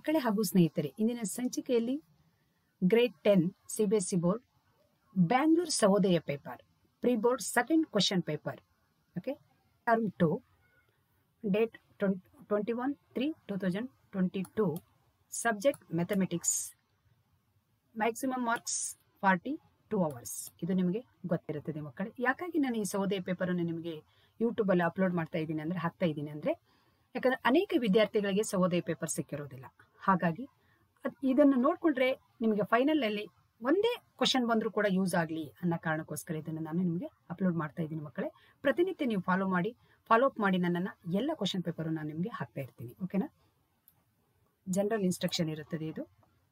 ಮಕ್ಕಳೇ ಹಾಗೂ ಸ್ನೇಹಿತರೆ ಇಂದಿನ ಸಂಚಿಕೆಯಲ್ಲಿ grade ten CBSE board Bangalore Sahodaya paper pre board second question paper okay term two date twenty one three two thousand twenty two subject mathematics maximum marks forty two hours ಇದು ನಿಮಗೆ ಗೊತ್ತಿರುತ್ತದೆ ಮಕ್ಕಳೇ ಯಾಕಾಗಿ ನಾನು ಈ ಸಹೋದಯ ಪೇಪರನ್ನು ನಿಮಗೆ ಯೂಟ್ಯೂಬಲ್ಲಿ ಅಪ್ಲೋಡ್ ಮಾಡ್ತಾ ಇದ್ದೀನಿ ಅಂದರೆ ಹಾಕ್ತಾ ಇದ್ದೀನಿ ಅಂದರೆ ಯಾಕಂದರೆ ಅನೇಕ ವಿದ್ಯಾರ್ಥಿಗಳಿಗೆ ಸಹೋದಯ ಪೇಪರ್ ಸಿಕ್ಕಿರೋದಿಲ್ಲ ಹಾಗಾಗಿ ಅದ್ ಇದನ್ನು ನೋಡಿಕೊಂಡ್ರೆ ನಿಮಗೆ ಫೈನಲಲ್ಲಿ ಒಂದೇ ಕ್ವಶನ್ ಬಂದರೂ ಕೂಡ ಯೂಸ್ ಆಗಲಿ ಅನ್ನೋ ಕಾರಣಕ್ಕೋಸ್ಕರ ಇದನ್ನು ನಾನು ನಿಮಗೆ ಅಪ್ಲೋಡ್ ಮಾಡ್ತಾ ಇದ್ದೀನಿ ಮಕ್ಕಳೇ ಪ್ರತಿನಿತ್ಯ ನೀವು ಫಾಲೋ ಮಾಡಿ ಫಾಲೋ ಅಪ್ ಮಾಡಿ ನನ್ನನ್ನು ಎಲ್ಲ ಕ್ವಶನ್ ಪೇಪರು ನಾನು ನಿಮಗೆ ಹಾಕ್ತಾ ಇರ್ತೀನಿ ಓಕೆನಾ ಜನರಲ್ ಇನ್ಸ್ಟ್ರಕ್ಷನ್ ಇರುತ್ತದೆ ಇದು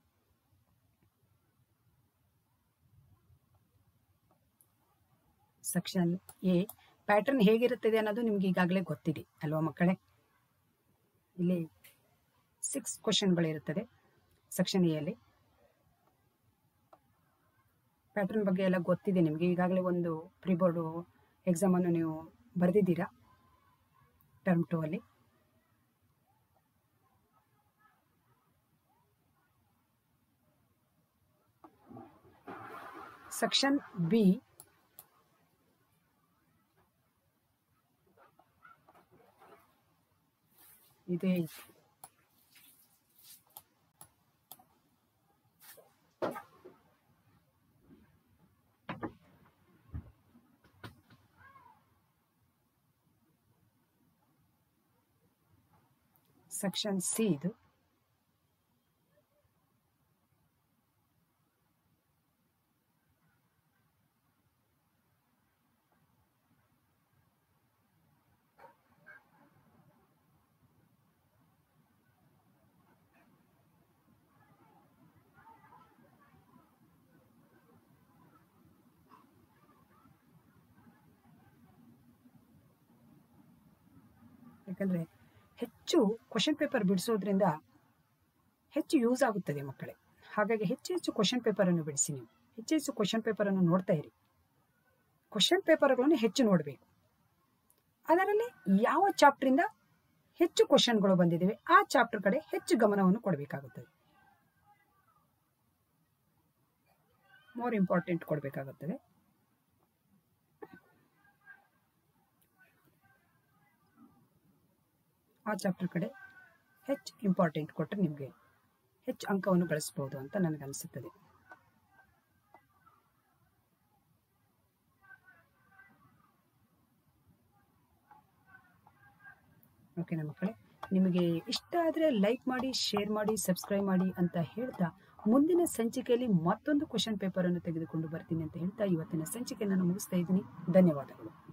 ಸೆಕ್ಷನ್ ಎ ಪ್ಯಾಟರ್ನ್ ಹೇಗಿರುತ್ತದೆ ಅನ್ನೋದು ನಿಮ್ಗೆ ಈಗಾಗಲೇ ಗೊತ್ತಿದೆ ಅಲ್ವಾ ಮಕ್ಕಳೇ ಇಲ್ಲಿ ಸಿಕ್ಸ್ ಕ್ವಶನ್ಗಳಿರುತ್ತದೆ ಸೆಕ್ಷನ್ ಎ ಅಲ್ಲಿ ಪ್ಯಾಟರ್ನ್ ಬಗ್ಗೆ ಎಲ್ಲ ಗೊತ್ತಿದೆ ನಿಮಗೆ ಈಗಾಗಲೇ ಒಂದು ಪ್ರೀ ಬೋರ್ಡು ಎಕ್ಸಾಮನ್ನು ನೀವು ಬರೆದಿದ್ದೀರಾ ಟರ್ಮ್ ಟೂ ಅಲ್ಲಿ ಸೆಕ್ಷನ್ ಬಿ ಇದೆ ಸೆಕ್ಷನ್ ಸಿ ಇದು ಯಾಕಂದರೆ ಹೆಚ್ಚು ಕ್ವಶನ್ ಪೇಪರ್ ಬಿಡಿಸೋದ್ರಿಂದ ಹೆಚ್ಚು ಯೂಸ್ ಆಗುತ್ತದೆ ಮಕ್ಕಳೇ ಹಾಗಾಗಿ ಹೆಚ್ಚು ಹೆಚ್ಚು ಕ್ವಶನ್ ಪೇಪರನ್ನು ಬಿಡಿಸಿ ನೀವು ಹೆಚ್ಚು ಹೆಚ್ಚು ಕ್ವಶನ್ ಪೇಪರನ್ನು ನೋಡ್ತಾ ಇರಿ ಕ್ವಶನ್ ಪೇಪರ್ಗಳನ್ನು ಹೆಚ್ಚು ನೋಡಬೇಕು ಅದರಲ್ಲಿ ಯಾವ ಚಾಪ್ಟ್ರಿಂದ ಹೆಚ್ಚು ಕ್ವಶನ್ಗಳು ಬಂದಿದ್ದಾವೆ ಆ ಚಾಪ್ಟರ್ ಕಡೆ ಹೆಚ್ಚು ಗಮನವನ್ನು ಕೊಡಬೇಕಾಗುತ್ತದೆ ಮೋರ್ ಇಂಪಾರ್ಟೆಂಟ್ ಕೊಡಬೇಕಾಗುತ್ತದೆ ಆ ಚಾಪ್ಟರ್ ಕಡೆ ಹೆಚ್ಚು ಇಂಪಾರ್ಟೆಂಟ್ ಕೊಟ್ಟರೆ ನಿಮಗೆ ಹೆಚ್ಚು ಅಂಕವನ್ನು ಗಳಿಸ್ಬೋದು ಅಂತ ನನಗನ್ಸುತ್ತದೆ ಓಕೆನಾ ಮಕ್ಕಳೇ ನಿಮಗೆ ಇಷ್ಟ ಆದರೆ ಲೈಕ್ ಮಾಡಿ ಶೇರ್ ಮಾಡಿ ಸಬ್ಸ್ಕ್ರೈಬ್ ಮಾಡಿ ಅಂತ ಹೇಳ್ತಾ ಮುಂದಿನ ಸಂಚಿಕೆಯಲ್ಲಿ ಮತ್ತೊಂದು ಕ್ವಶನ್ ಪೇಪರನ್ನು ತೆಗೆದುಕೊಂಡು ಬರ್ತೀನಿ ಅಂತ ಹೇಳ್ತಾ ಇವತ್ತಿನ ಸಂಚಿಕೆ ನಾನು ಮುಗಿಸ್ತಾ ಇದ್ದೀನಿ ಧನ್ಯವಾದಗಳು